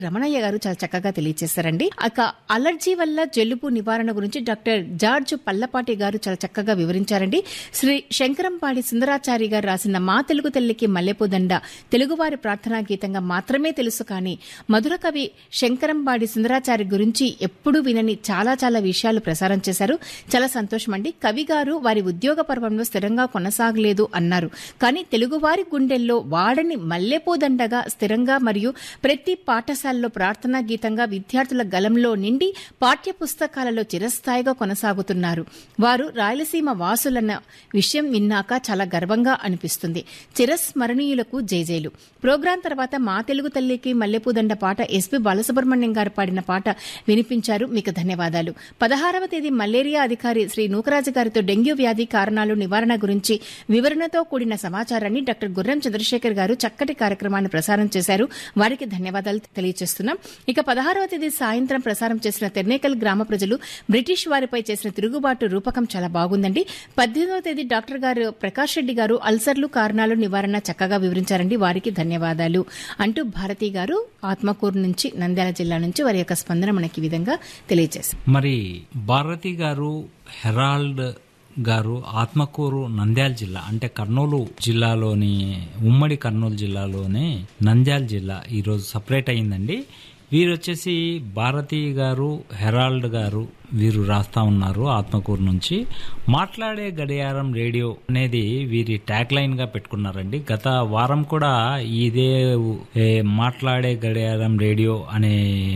రమణయ్య గారు చాలా చక్కగా తెలియజేశారండి అక అలర్జీ వల్ల జలుబు నివారణ గురించి డాక్టర్ జార్జ్ పల్లపాటి గారు చాలా చక్కగా వివరించారండి శ్రీ శంకరంపాడి సుందరాచారి గారు రాసిన మా తెలుగు తల్లికి మల్లెపూదండ తెలుగువారి ప్రార్థనా గీతంగా మాత్రమే తెలుసు కానీ మధుర కవి శంకరంపాడి సుందరాచారి గురించి ఎప్పుడూ వినని చాలా చాలా విషయాలు ప్రసారం చేశారు చాలా సంతోషం అండి కవి గారు వారి ఉద్యోగ పర్వంలో స్థిరంగా కొనసాగలేదు అన్నారు కానీ తెలుగువారి గుండెల్లో వాడని మల్లెపూదండగా స్థిరంగా మరియు ప్రతి పాఠశాలలో ప్రార్థనా గీతంగా విద్యార్థుల గలంలో నిండి పాఠ్య పుస్తకాలలో చిరస్థాయిగా కొనసాగుతున్నారు వారు రాయలసీమ వాసులన్న విషయం విన్నాక చాలా గర్వంగా అనిపిస్తుంది చిరస్మరణీయులకు జేజేలు ప్రోగ్రాం తర్వాత మా తెలుగు తల్లికి మల్లెపూదండ పాట ఎస్పి బాలసుబ్రహ్మణ్యం గారు పాడిన పాట వినిపించారు మీకు ధన్యవాదాలు పదహారవ తేదీ మలేరియా అధికారి శ్రీ నూకరాజు గారితో డెంగ్యూ వ్యాధి కారణాలు నివారణ గురించి వివరణతో కూడిన సమాచారాన్ని డాక్టర్ గుర్రం చంద్రశేఖర్ గారు చక్కటి కార్యక్రమాన్ని ప్రసారం చేశారు వారికి ధన్యవాదాలు తెలియజేస్తున్నాం ఇక పదహారవ తేదీ సాయంత్రం ప్రసారం చేసిన తెర్నేకల్ గ్రామ ప్రజలు బ్రిటిష్ వారిపై చేసిన తిరుగుబాటు రూపకం చాలా బాగుందండి పద్దెనిమిదవ తేదీ డాక్టర్ గారు ప్రకాష్ రెడ్డి గారు అల్సర్లు కారణాలు నివారణ చక్కగా వివరించారండి వారికి ధన్యవాదాలు అంటూ భారతి గారు ఆత్మకూరు నుంచి నంద్యాల జిల్లా నుంచి వారి యొక్క స్పందన మనకి ఈ విధంగా తెలియజేశారు మరి భారతి గారు హెరాల్డ్ గారు ఆత్మకూరు నంద్యాల జిల్లా అంటే కర్నూలు జిల్లాలోని ఉమ్మడి కర్నూలు జిల్లాలోనే నంద్యాల జిల్లా ఈరోజు సపరేట్ అయిందండి వీరు వచ్చేసి భారతి గారు హెరాల్డ్ గారు వీరు రాస్తా ఉన్నారు ఆత్మకూరు నుంచి మాట్లాడే గడియారం రేడియో అనేది వీరి ట్యాగ్ లైన్ గా పెట్టుకున్నారండి గత వారం కూడా ఇదే ఏ, మాట్లాడే గడియారం రేడియో అనే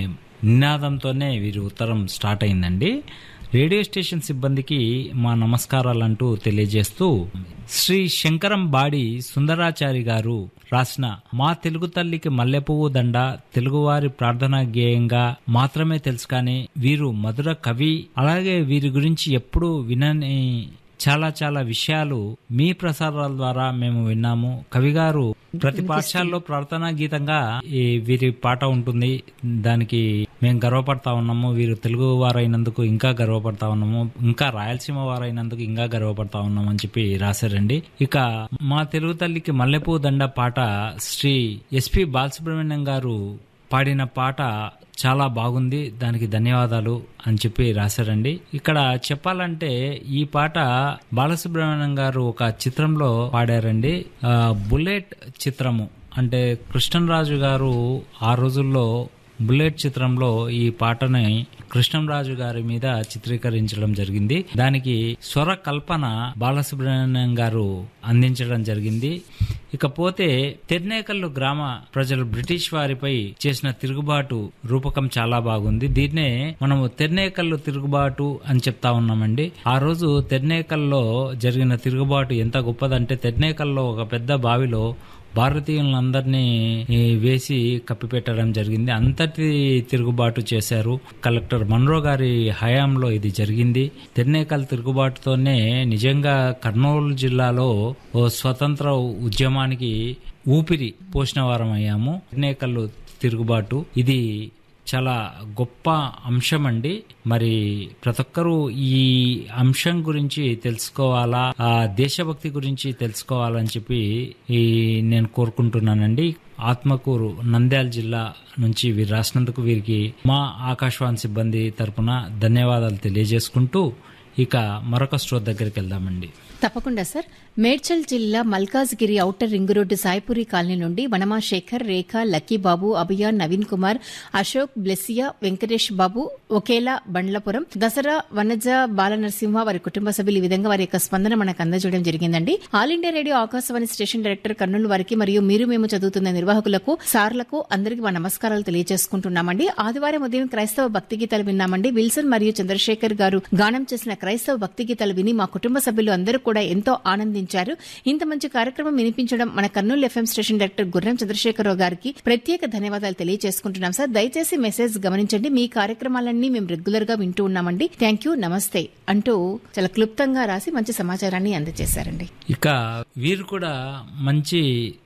నినాదంతోనే వీరి ఉత్తరం స్టార్ట్ అయిందండి రేడియో స్టేషన్ సిబ్బందికి మా నమస్కారాలంటూ తెలియజేస్తూ శ్రీ శంకరం బాడి సుందరాచారి గారు రాసిన మా తెలుగు తల్లికి మల్లెపువ్వు దండ తెలుగువారి ప్రార్థనా గేయంగా మాత్రమే తెలుసు కానీ వీరు మధుర కవి అలాగే వీరి గురించి ఎప్పుడూ వినని చాలా చాలా విషయాలు మీ ప్రసారాల ద్వారా మేము విన్నాము కవి గారు ప్రతి పాఠశాలలో ప్రార్థనా గీతంగా ఈ వీరి పాట ఉంటుంది దానికి మేము గర్వపడతా ఉన్నాము వీరు తెలుగు వారైనందుకు ఇంకా గర్వపడతా ఉన్నాము ఇంకా రాయలసీమ వారైనందుకు ఇంకా గర్వపడతా ఉన్నాము అని చెప్పి రాశారండి ఇక మా తెలుగు తల్లికి మల్లెపూ దండ పాట శ్రీ ఎస్పి బాలసుబ్రహ్మణ్యం గారు పాడిన పాట చాలా బాగుంది దానికి ధన్యవాదాలు అని చెప్పి రాశారండి ఇక్కడ చెప్పాలంటే ఈ పాట బాలసుబ్రహ్మణ్యం గారు ఒక చిత్రంలో పాడారండి ఆ, బుల్లెట్ చిత్రము అంటే కృష్ణరాజు గారు ఆ రోజుల్లో బుల్లెట్ చిత్రంలో ఈ పాటని కృష్ణంరాజు గారి మీద చిత్రీకరించడం జరిగింది దానికి స్వర కల్పన బాలసుబ్రహ్మణ్యం గారు అందించడం జరిగింది ఇకపోతే తెర్నేకల్లు గ్రామ ప్రజలు బ్రిటిష్ వారిపై చేసిన తిరుగుబాటు రూపకం చాలా బాగుంది దీన్నే మనము తెర్నేకల్లు తిరుగుబాటు అని చెప్తా ఉన్నామండి ఆ రోజు తెర్నేకల్లో జరిగిన తిరుగుబాటు ఎంత గొప్పదంటే తెర్నేకల్లో ఒక పెద్ద బావిలో భారతీయులందరినీ ఈ, వేసి కప్పిపెట్టడం జరిగింది అంతటి తిరుగుబాటు చేశారు కలెక్టర్ మన్రో గారి హయాంలో ఇది జరిగింది తెన్నేకల్ తిరుగుబాటుతోనే నిజంగా కర్నూలు జిల్లాలో ఓ స్వతంత్ర ఉద్యమానికి ఊపిరి పోసిన వారం అయ్యాము తెన్నేకల్లు తిరుగుబాటు ఇది చాలా గొప్ప అంశం అండి మరి ప్రతి ఒక్కరూ ఈ అంశం గురించి తెలుసుకోవాలా ఆ దేశభక్తి గురించి తెలుసుకోవాలని చెప్పి ఈ నేను కోరుకుంటున్నానండి ఆత్మకూరు నంద్యాల జిల్లా నుంచి వీరు రాసినందుకు వీరికి మా ఆకాశవాణి సిబ్బంది తరపున ధన్యవాదాలు తెలియజేసుకుంటూ ఇక మరొక స్టోర్ దగ్గరికి వెళ్దామండి తప్పకుండా సార్ మేడ్చల్ జిల్లా Malkajgiri outer ring road Saipuri colony నుండి వనమా శేఖర్ రేఖ లక్కీ బాబు అభియా నవీన్ కుమార్ అశోక్ బ్లెసియా వెంకటేష్ బాబు ఒకేలా బండ్లపురం దసరా వనజ బాలనరసింహ వారి కుటుంబ సభ్యులు ఈ విధంగా వారి యొక్క స్పందన మనకు అందజేయడం జరిగిందండి All India Radio Akashvani station director Kurnool వారికి మరియు మీరు మేము చదువుతున్న నిర్వాహకులకు సార్లకు అందరికీ మా నమస్కారాలు తెలియజేసుకుంటున్నామండి ఆదివారం ఉదయం క్రైస్తవ భక్తి గీతాలు విన్నామండి విల్సన్ మరియు చంద్రశేఖర్ గారు గానం చేసిన క్రైస్తవ భక్తి గీతాలు విని మా కుటుంబ సభ్యులు అందరూ కూడా ఎంతో ఆనందించారు ఇంత మంచి కార్యక్రమం వినిపించడం మన కర్నూలు ఎఫ్ఎం స్టేషన్ డైరెక్టర్ గుర్రం చంద్రశేఖరరావు గారికి ప్రత్యేక ధన్యవాదాలు తెలియజేసుకుంటున్నాం సార్ దయచేసి మెసేజ్ గమనించండి మీ కార్యక్రమాలన్నీ మేము రెగ్యులర్ గా వింటూ ఉన్నామండి థ్యాంక్ యూ నమస్తే అంటూ చాలా క్లుప్తంగా రాసి మంచి సమాచారాన్ని అందజేశారండి ఇక వీరు కూడా మంచి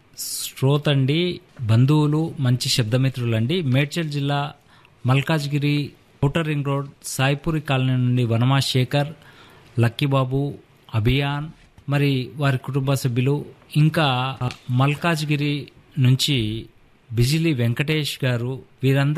శ్రోతండి బంధువులు మంచి శబ్దమిత్రులండి మేడ్చల్ జిల్లా Malkajgiri outer ring road Saipuri colony నుండి వనమా శేఖర్ లక్కీబాబు అభియాన్ మరి వారి కుటుంబ సభ్యులు ఇంకా మల్కాజ్గిరి నుంచి బిజిలి వెంకటేష్ గారు వీరందరూ